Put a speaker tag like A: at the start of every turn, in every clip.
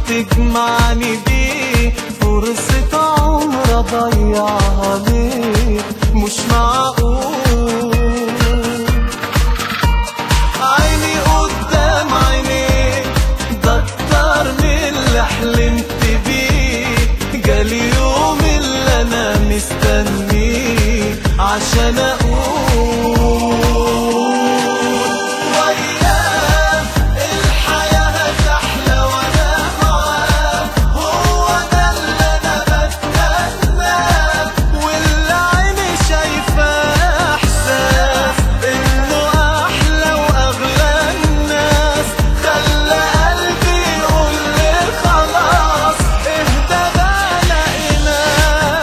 A: تجمعني بيه فرصة عمر اضيعها ليه مش معقول عيني قدام عينيك ده اكتر من اللي حلمت بيه جالي يوم اللي انا مستنيه عشان اقول وياه الحياة هتحلى وانا معاه هو ده اللي انا بتمناه واللي عيني شايفاه احساس انه احلى واغلى الناس خلى قلبي يقول لي خلاص اهدى بقى لقيناه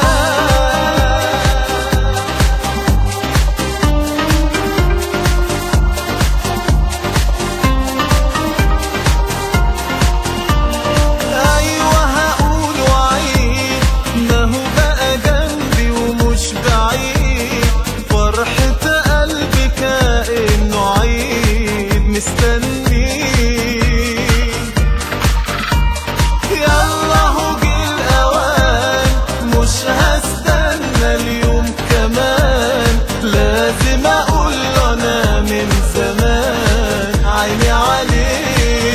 A: ايوه هقول وعيد ما هو بقى جنبي ومش بعيد فرحة قلبي كأنه عيد مستنيه يلا هو جه الاوان مش هستنى اليوم كمان لازم اقول له انا من زمان عيني عليه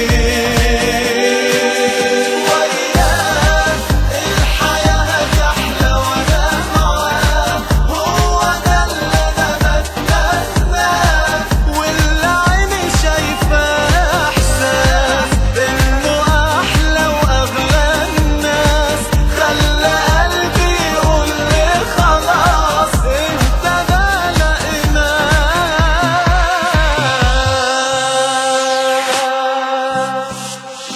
A: وياه الحياة هتحلى وانا معاه هو ده اللي انا بتمناه واللي عيني شايفاه احساس انه احلى واغلى الناس خلى قلبي يقول لي خلاص انت ده لقيناه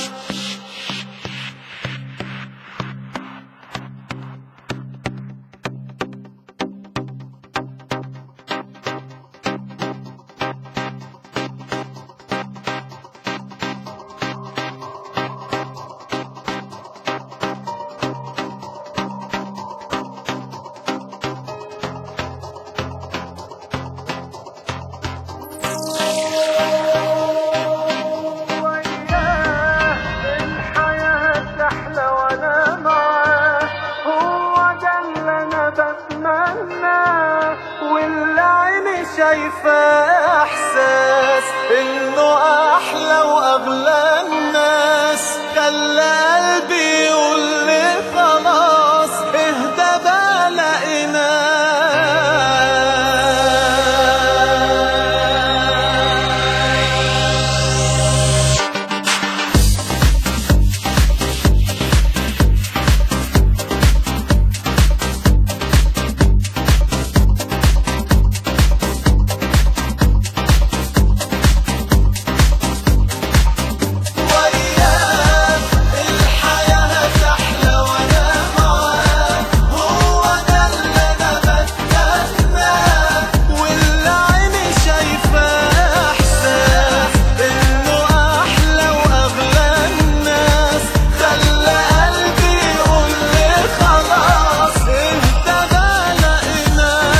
A: الحياة تحلى وانا معاه هو ده اللي انا بتمناه واللي عيني شايفاه احساس انه احلى واغلى الناس خلى قلبي يقول لي خلاص اهدى بقى لقيناه وياه الحياة هتحلى وانا معاه هو ده اللي انا بتمناه واللي عيني شايفاه احساس انه احلى واغلى الناس خلى قلبي يقول لي خلاص انت ده لقيناه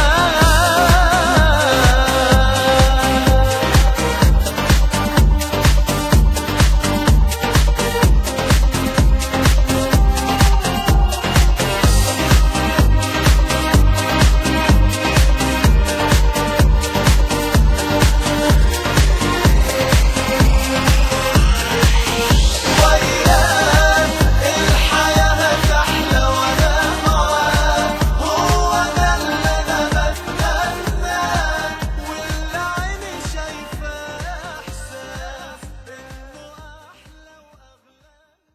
A: وياه الحياة هتحلى وانا معاه هو ده اللي انا بتمناه واللي عيني شايفاه احساس انه احلى واغلى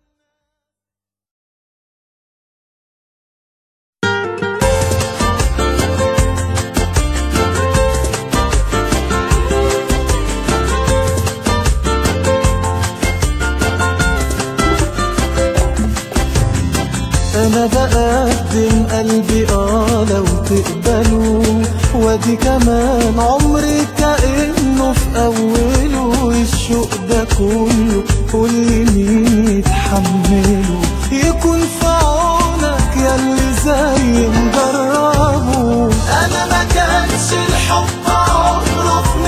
A: انا بقدم قلبي اه لو تقبلوا وادي كمان عمري كأنه في اوله الشوق ده كله كل مين يتحمله يكون في عونك ياللي زي مجربه انا ما كانش الحب عمره في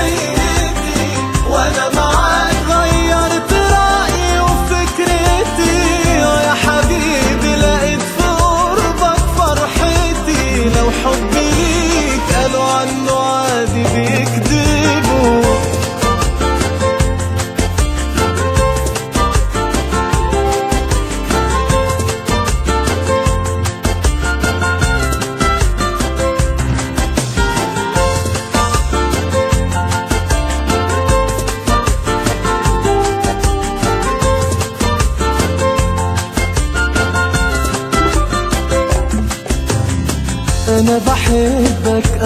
A: نيتي وانا معاك غيرت رأيي وفكرتي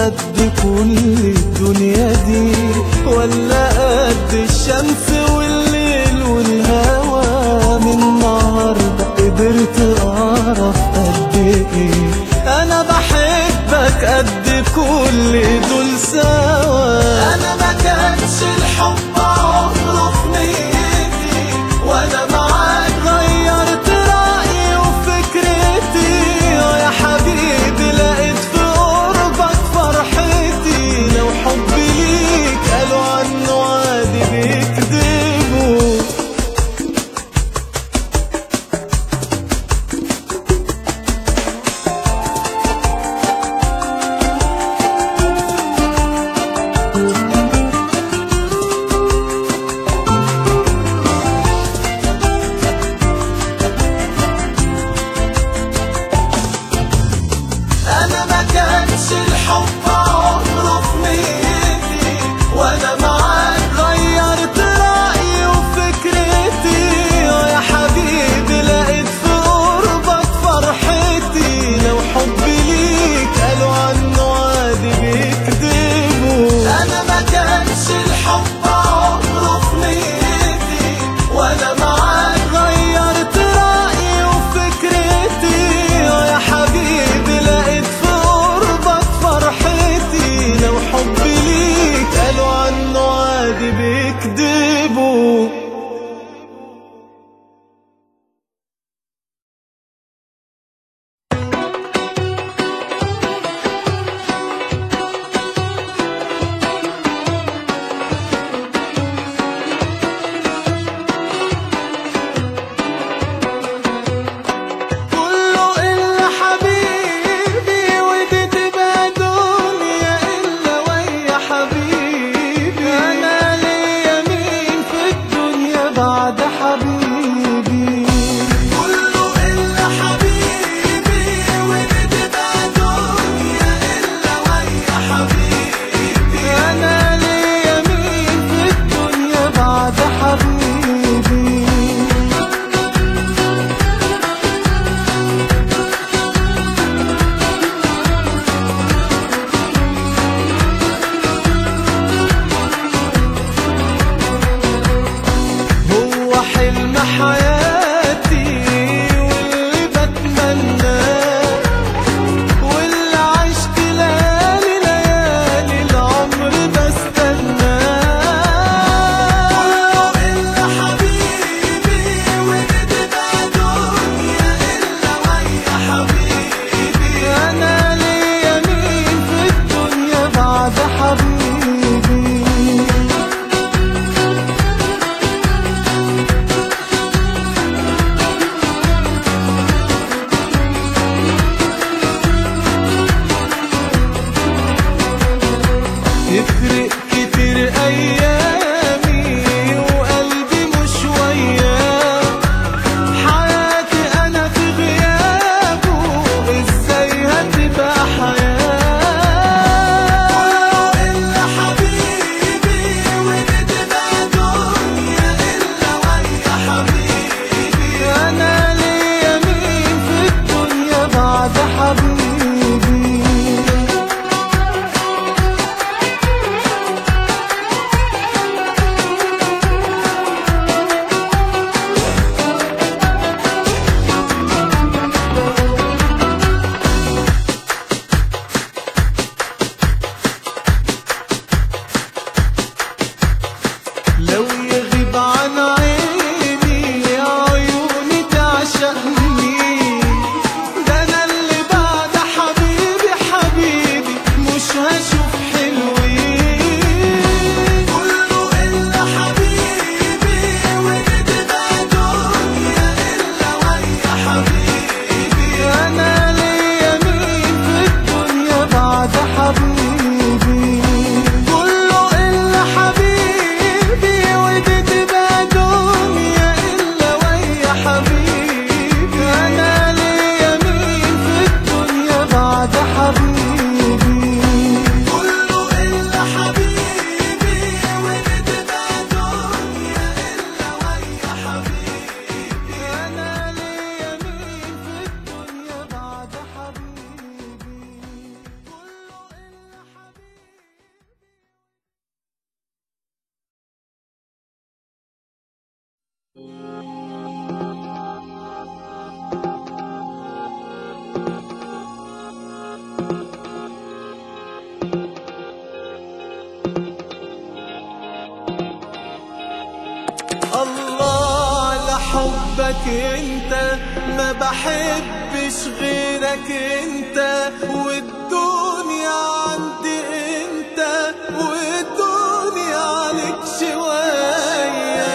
A: قد كل الدنيا دي ولا قد الشمس والليل والهوى من النهارده قدرت اعرف قد ايه انا بحبك قد كل دول سوا انا ما كانش الحب عمره في نيتي وانا معاك غيرت رايي وفكرتي يا حبيبي لقيت في قربك فرحتي لو حبي ليك قالوا عنه عادي بيكذبوا انا ما كانش الحب عمره في نيتي وانا معاك غيرت رايي وفكرتي يا حبيبي لقيت في قربك فرحتي لو حبي ليك قالوا عنه عادي بيكذبوا انا ما كانش الحب عمره في نيتي وانا معاك غيرت رايي وفكرتي يا حبيبي لقيت في قربك فرحتي لو حبي ليك قالوا عنه عادي بيكذبوا كله إلا حبيبي ودي تبقى دنيا إلا ويا حبيبي أنا ليا مين في الدنيا الله لحبك انت ما بحبش غيرك انت والدنيا عندي انت والدنيا عليك شوية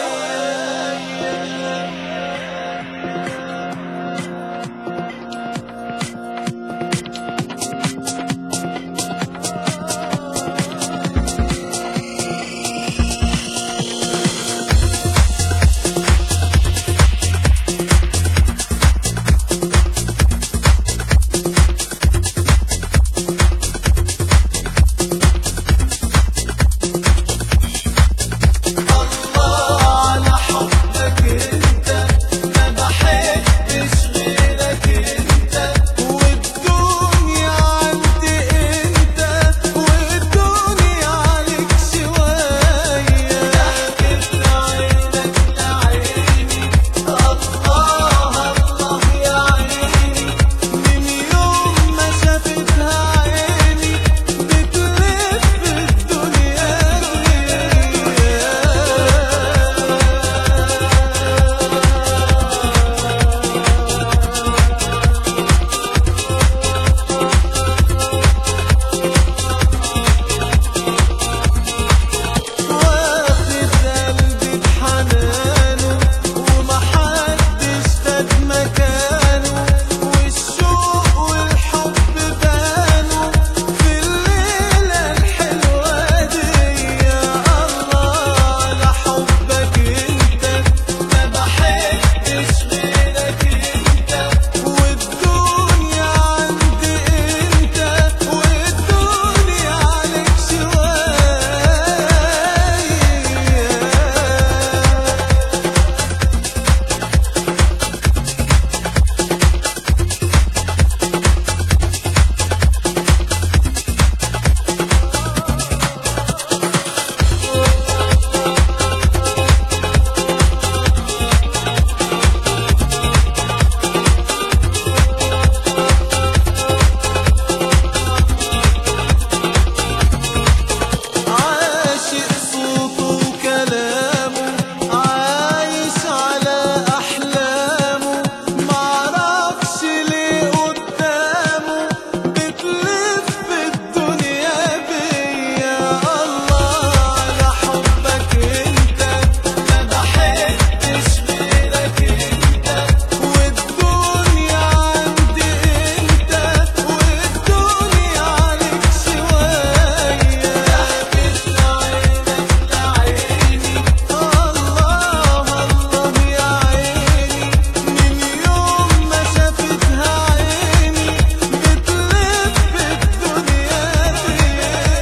A: الله على حبك انت ما بحبش غيرك انت والدنيا عندي انت والدنيا عليك شوية ضحكت عينك لعيني الله الله يا عيني من يوم ما شافتها عيني بتلف الدنيا واخد قلبي بحنانه ومحدش فات مكانه والشوق والحب بانوا في الليلة الحلوة دي يا الله على حبك انت ما بحبش غيرك انت والدنيا عندي انت والدنيا عليك شوية عاشق صوته وكلامه عايش على أحلامه معرفش ليه قدامه بتلف الدنيا بيا الله على حبك انت ما بحبش غيرك انت والدنيا عندي انت والدنيا عليك شوية ضحكت عينك لعيني الله الله يا عيني من يوم ما شافتها عيني بتلف الدنيا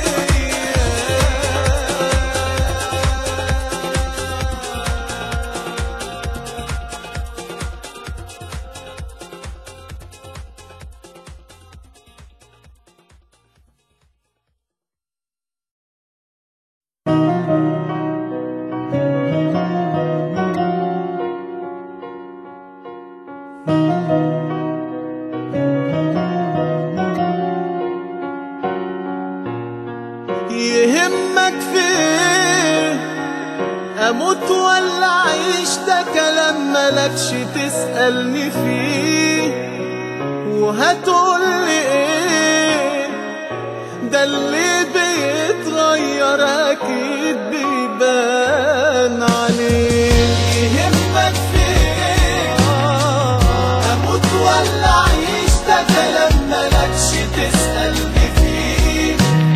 A: يهمك في ايه اموت ولا اعيش ده كلام ملكش تسألني فيه وهتقولي ايه ده اللي بيتغير اكيد بيبان عليه يهمك في ايه اموت ولا اعيش ده كلام ملكش تسألني فيه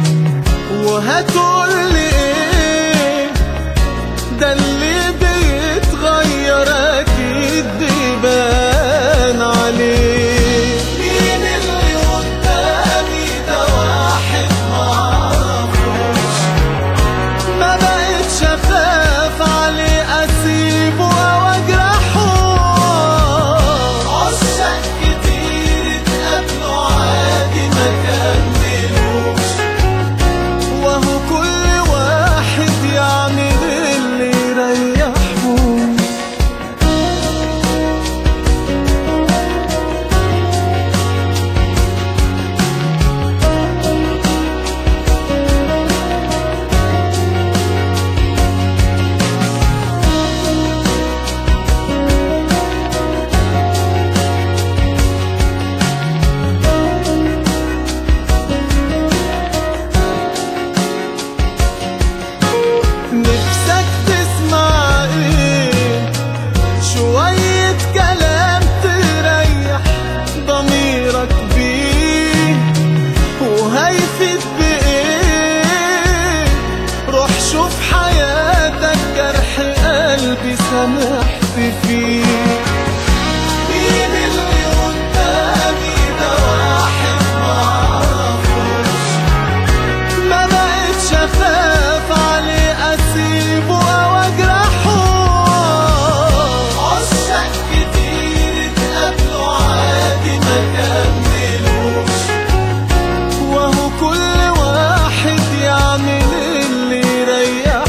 A: وهتقولي ايه ده اللي بيتغير اكيد بيبان عليه مين اللي قدامي ده واحد معرفوش ما اللي سامحت فيه مين اللي قدامي ده واحد معرفوش ما بقتش اخاف عليه اسيبه او اجرحه عشاق كتير اتقابلوا عادي ما كملوش وهو كل واحد يعمل اللي يريحه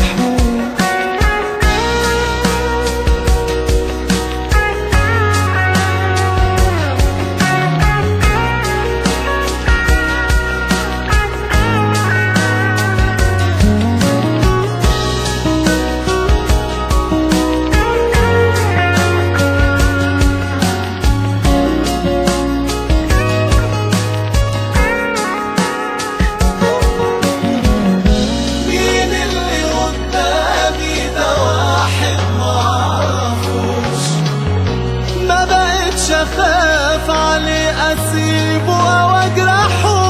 A: مين اللي قدامي ده واحد معرفوش ما بقتش اخاف عليه اسيبه او اجرحه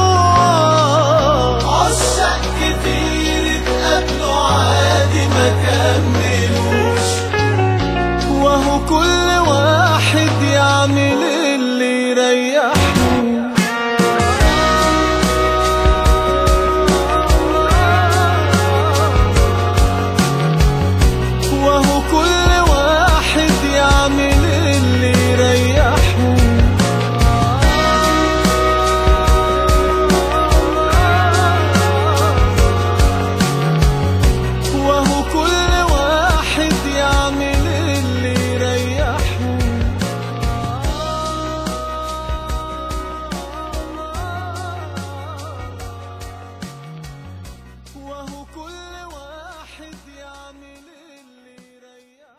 A: عشاق كتير اتقابلوا عادي ما كملوش وهو كل واحد يعمل اللي يريحه وهو كل واحد يعمل اللي يريحه وهو كل واحد يعمل اللي يريحه وهو كل واحد يعمل اللي يريحه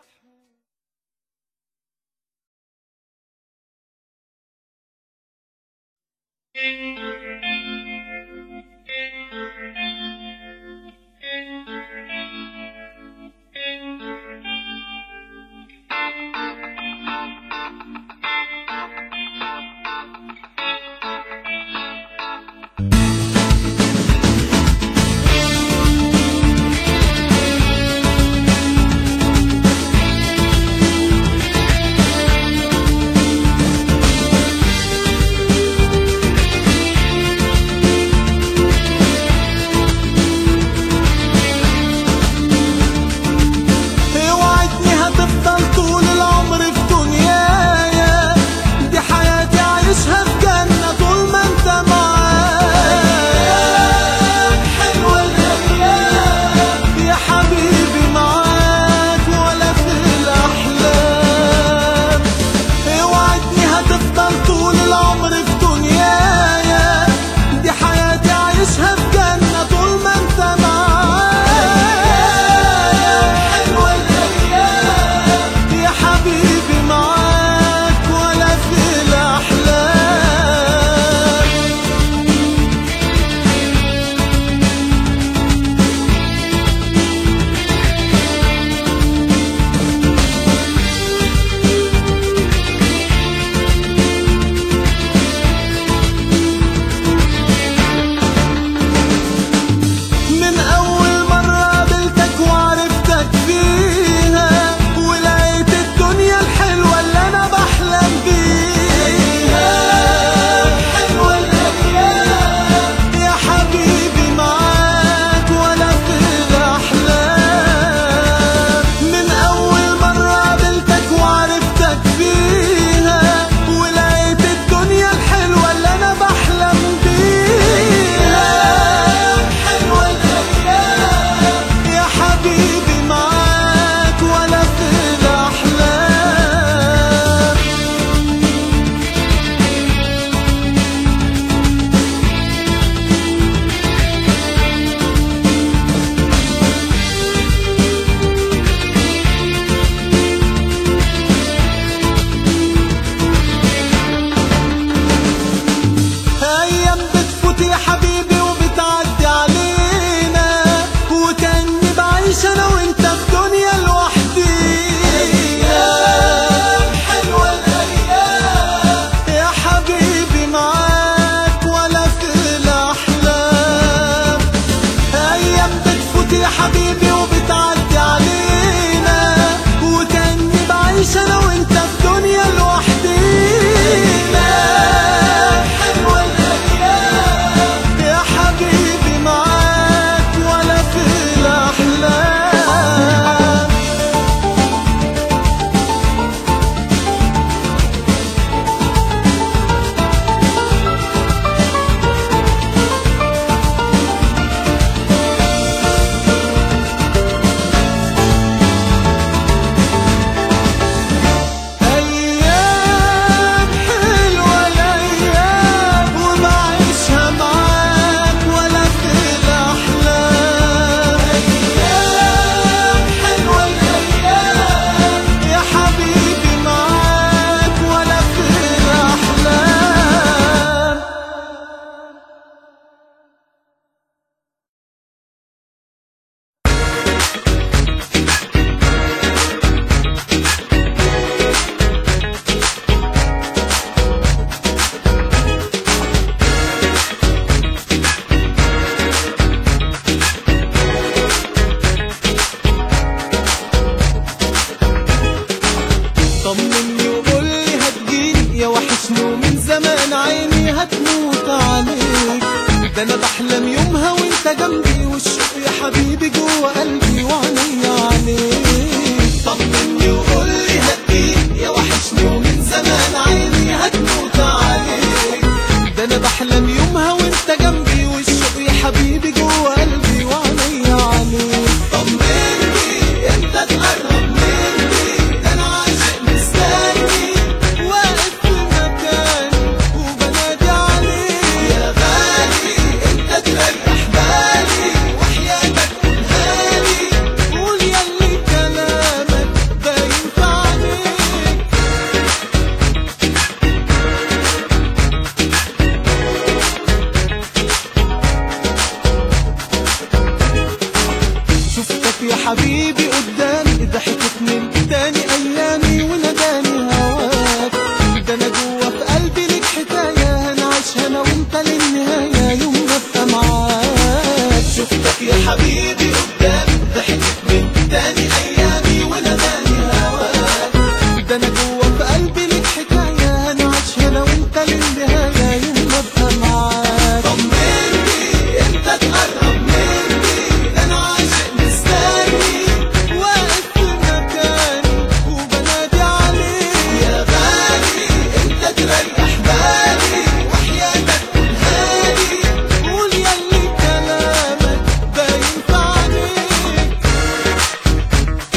A: هتموت عليك ده انا بحلم يومها وانت جنبي والشوق يا حبيبي جوه قلبي وعينيا عليك طمني وقول لي هديك يا وحشني ومن زمان عيني هتموت عليك ده انا بحلم يومها وانت جنبي والشوق يا حبيبي جوه قلبي وعينيا عليك طمني انت تقرب مني ده انا عاشق مستني واقف في مكاني وبنادي عليك يا غالي انت تريح بالي وحياتك قولها لي قول ياللي كلامك باين في عينيك شفتك يا حبيبي قدامي ضحكت من تاني ايامي وناداني هواك ده انا جوا في قلبي ليك حكايه هنعيشها انا وانت للنهايه يوم ما ابقى معاك شفتك يا حبيبي قدامي ضحكت من تاني ايامي وناداني هواك ده انا جوا في قلبي ليك حكايه هنعيشها انا وانت للنهايه يوم ما ابقى معاك طمني انت تقرب مني ده انا عاشق مستني واقف في مكاني وبنادي عليك يا غالي انت تريح بالي وحياتك قولها لي قول ياللي كلامك باين في عينيك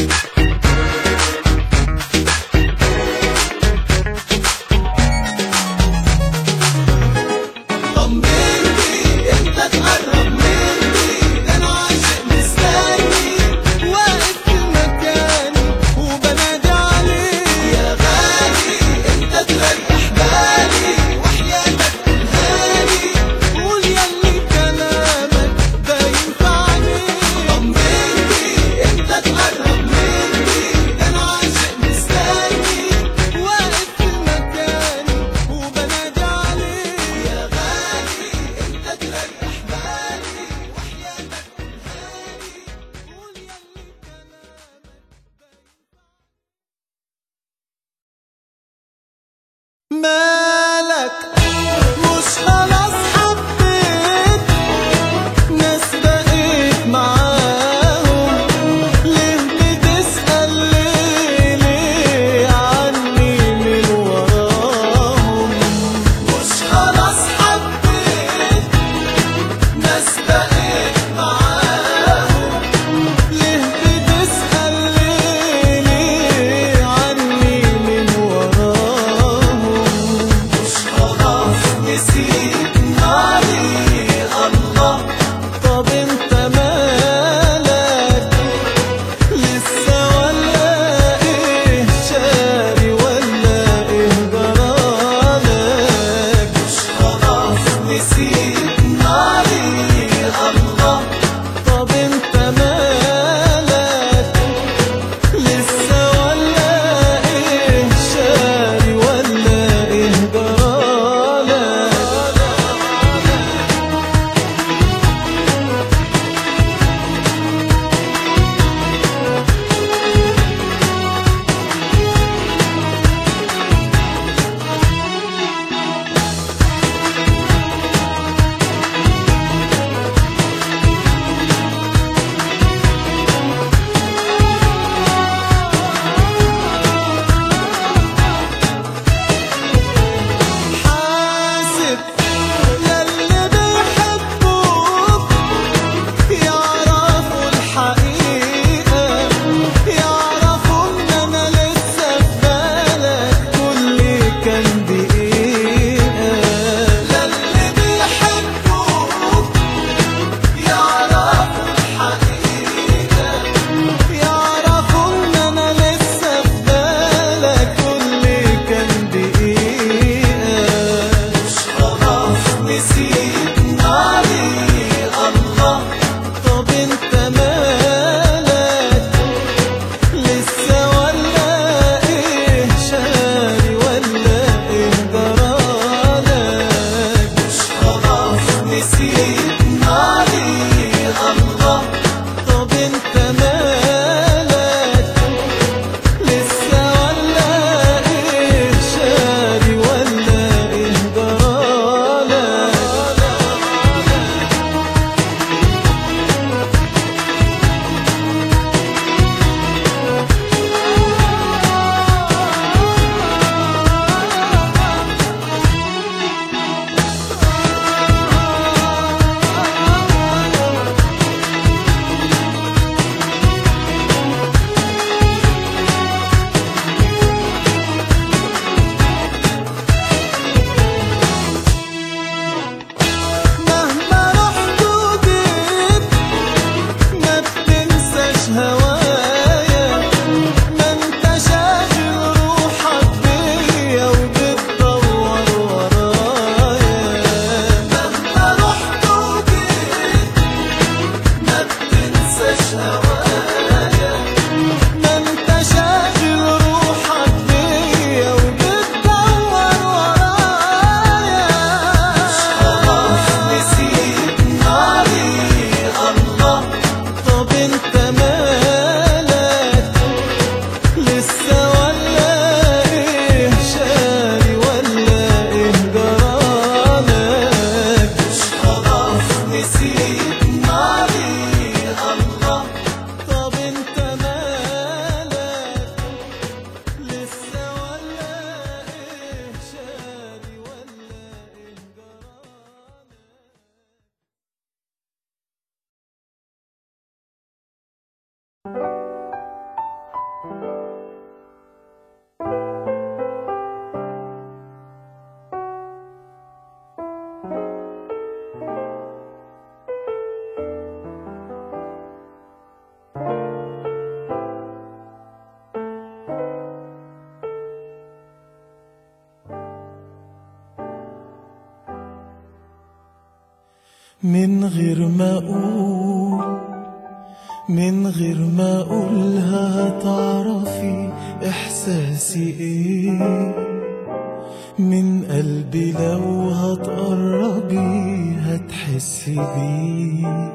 A: من غير ما اقول من غير ما اقولها هتعرفي احساسي ايه من قلبي لو هتقربي هتحسي بيه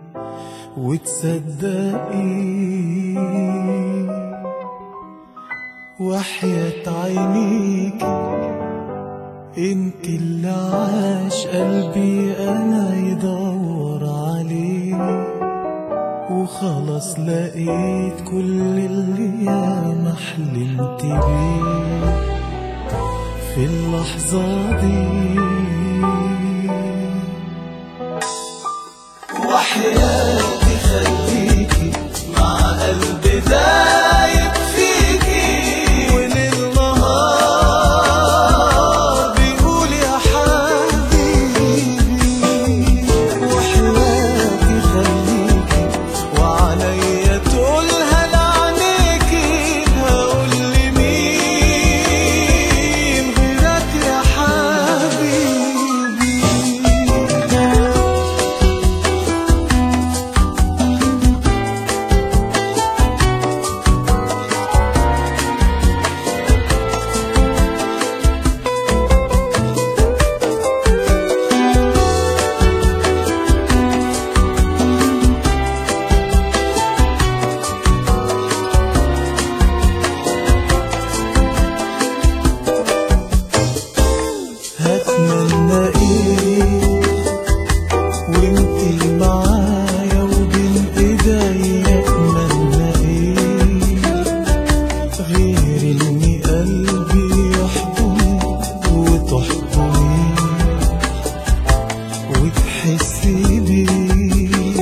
A: وتصدقي وحياة عينيكي انت اللي عاش قلبي انا يدور عليه وخلاص لقيت كل اللي ياما حلمت بيه في اللحظة دي وحياتي خليكي مع قلبي دايب فيكي وليل نهار بيقول يا حبيبي وحياتي خليكي وعليا تقولها لعنيكي هقول لمين غيرك يا حبيبي هتمنى ايه وانتي معايا وبين ايديا اتمنى ايه غير اني قلبي يحضنك وتحضني وتحسي بيه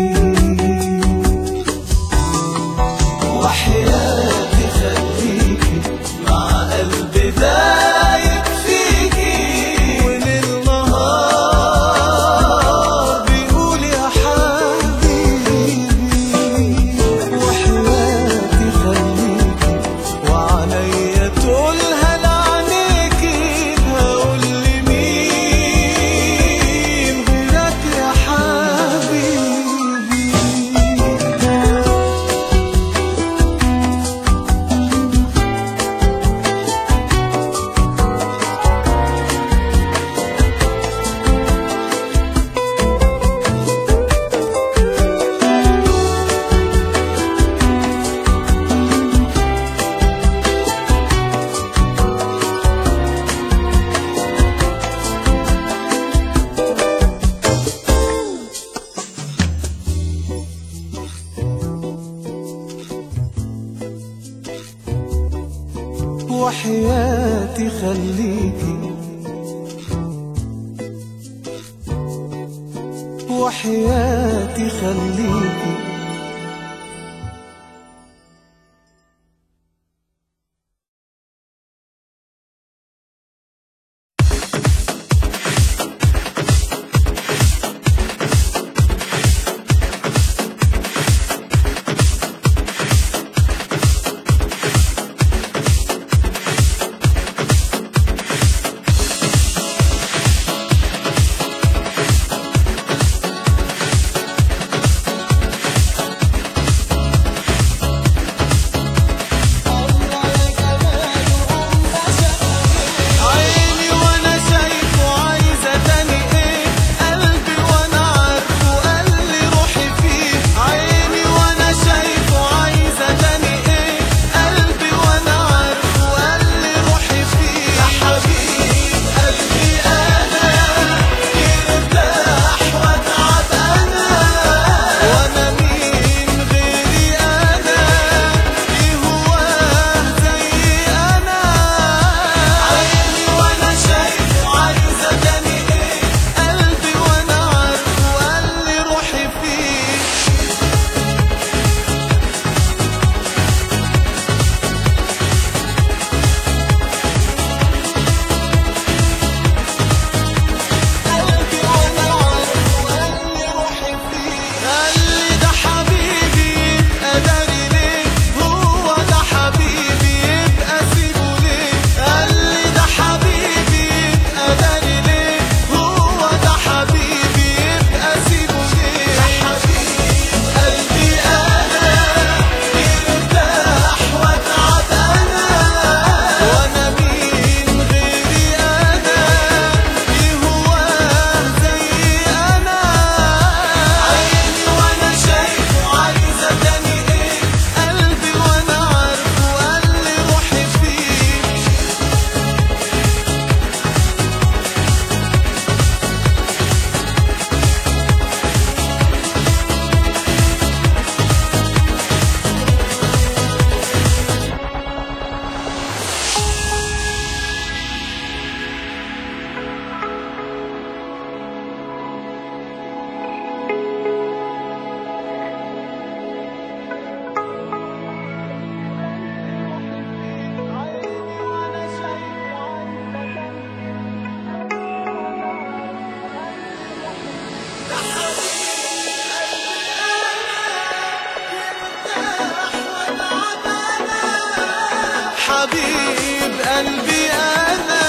A: وحياتي خليكي مع قلبي دايب فيكي وليل نهار بيقول يا حبيبي وحياتي خليكي وعليا تقولها لعنيكي هقول لمين غيرك يا حبيبي وحياتي خليكي وحياتي خليكي حبيب قلبي انا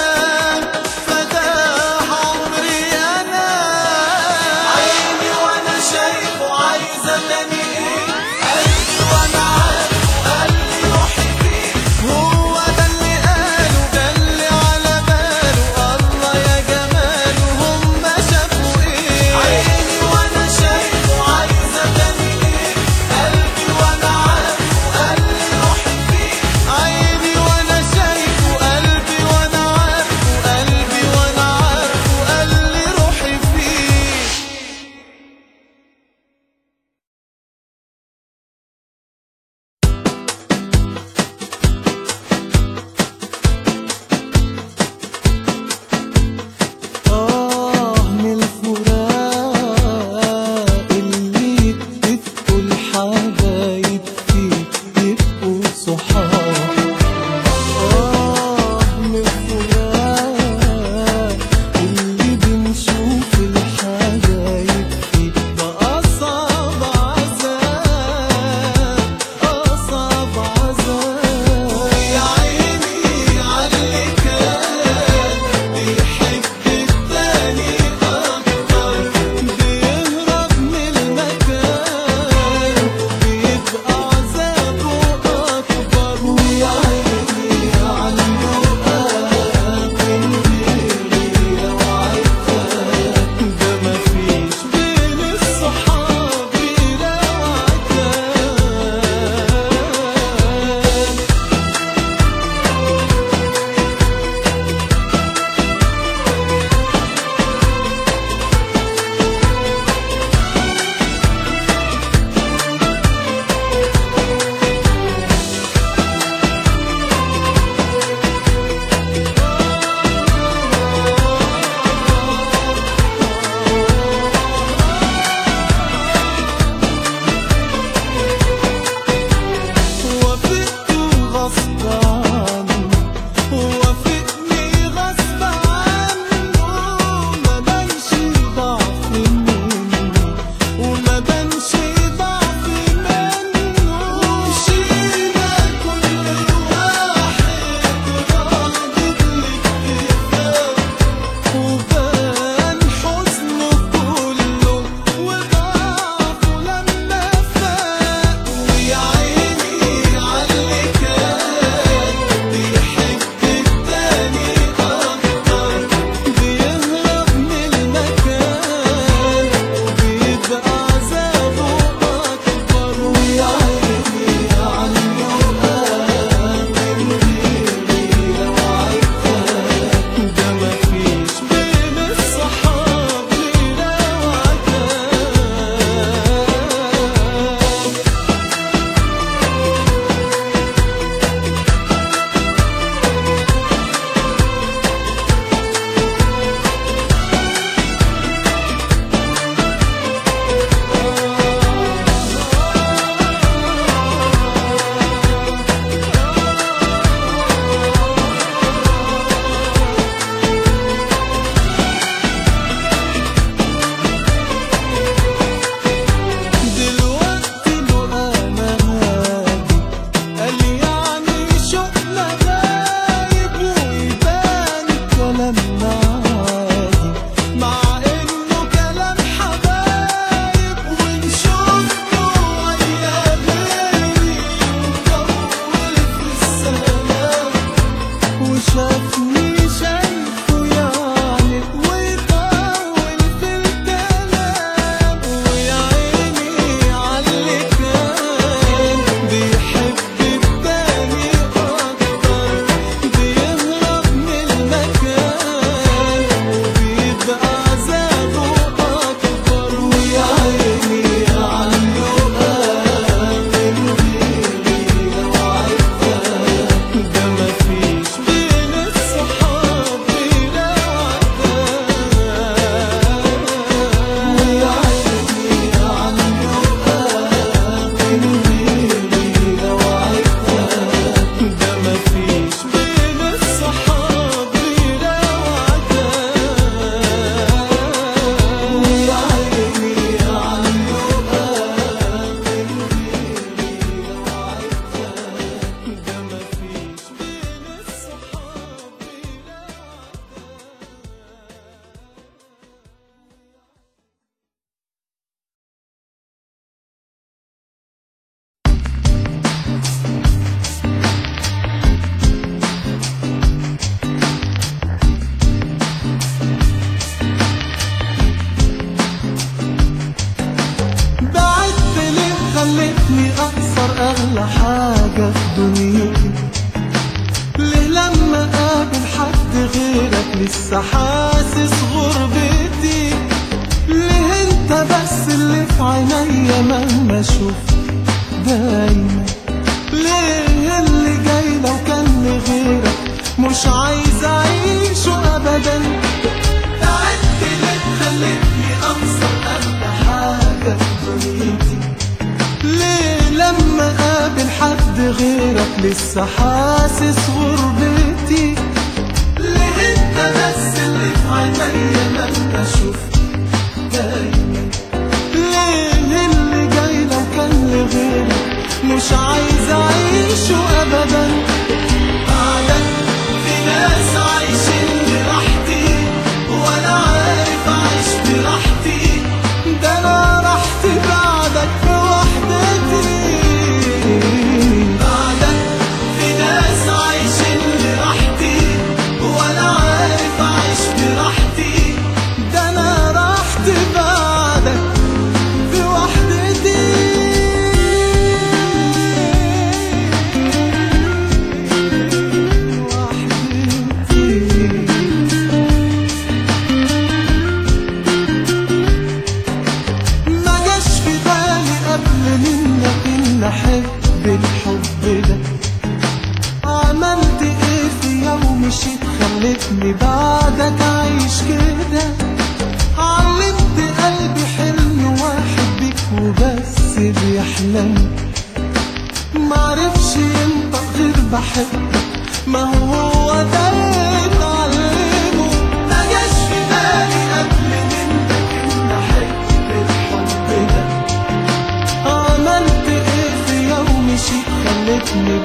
A: فداه عمري انا عيني وانا شايفه عايزه تاني ايه قلبي وانا عارفه قال لي روحي فيه هو ده اللي قاله ده اللي على باله الله يا جماله هم شافوا ايه عيني وانا شايفه عايزه تاني ايه قلبي وانا عارفه قال لي روحي فيه عيني وانا شايفه قلبي دنيتي ليه لما قابل حد غيرك لسه حاسس غربتي ليه انت بس اللي في عينيا مهما اشوف دايما ليه اللي جاي لو كان لغيرك مش عايز اعيشه ابدا تعبت ليه خلتني انصر اغلى حاجه في دنيتي ليه لما قابل حد غيرك لسه حاسس غربتي ليه انت بس اللي في عينيا لما اشوف دايما ليه اللي جاي لو كان لغيرك مش عايز اعيشه ابدا بعدك في ناس عايشين براحتي وانا عارف اعيش براحتي ده انا راحتي بعدك في وحدتي بعدك في ناس عايشين براحتي وانا عارف اعيش براحتي ده انا راحتي بعدك في وحدتي وحدتي ما جاش في بالي قبل منك ان احب الحب ده عملت ايه في يوم مشيت خلتني بعدك عايش كده علمت قلبي حلم واحد بيك وبس بيحلم معرفش انت غير بحبك ما هو ده اللي اتعلمه ما جاش في بالي قبل منك ان احب الحب ده عملت ايه في يوم شيء خلتني